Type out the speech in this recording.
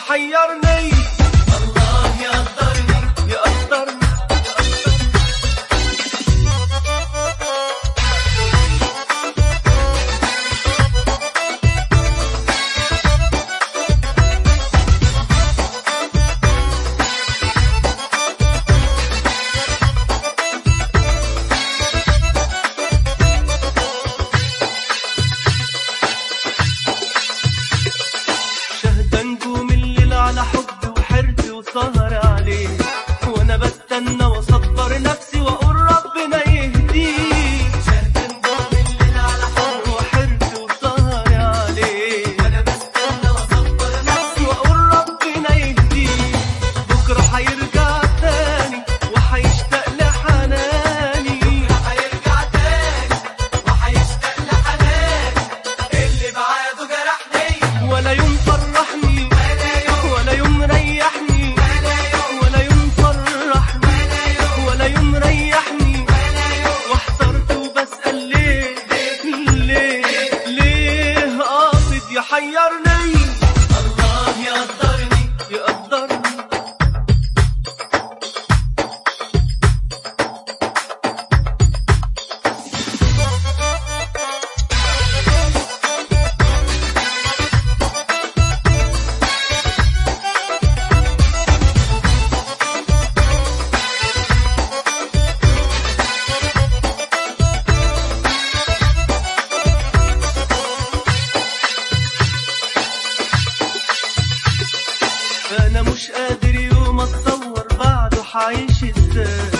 يحيرني الله يقدرني يقدرني شهد نجوم الليل على حب وحرد وسهر عليه وانا بستنى واصبر نفسي واقول ربنا يهديه شهد نجوم الليل على حب وحرد وسهر عليه وانا بستنى واصبر نفسي واقول ربنا يهديه بكره هيرجع تاني وهيشتاق لحناني بكره هيرجع تاني وهيشتاق لحناني اللي بعاده جرحني ولا يوم فرحني ولا يوم ريحني ولا يوم فرحني ولا يوم ريحني واحترت وبسأل ليه ليه ليه قاصد يحيرني الله يقدرني يقدرني انا مش قادر يوم اتصور بعده حعيش ازاي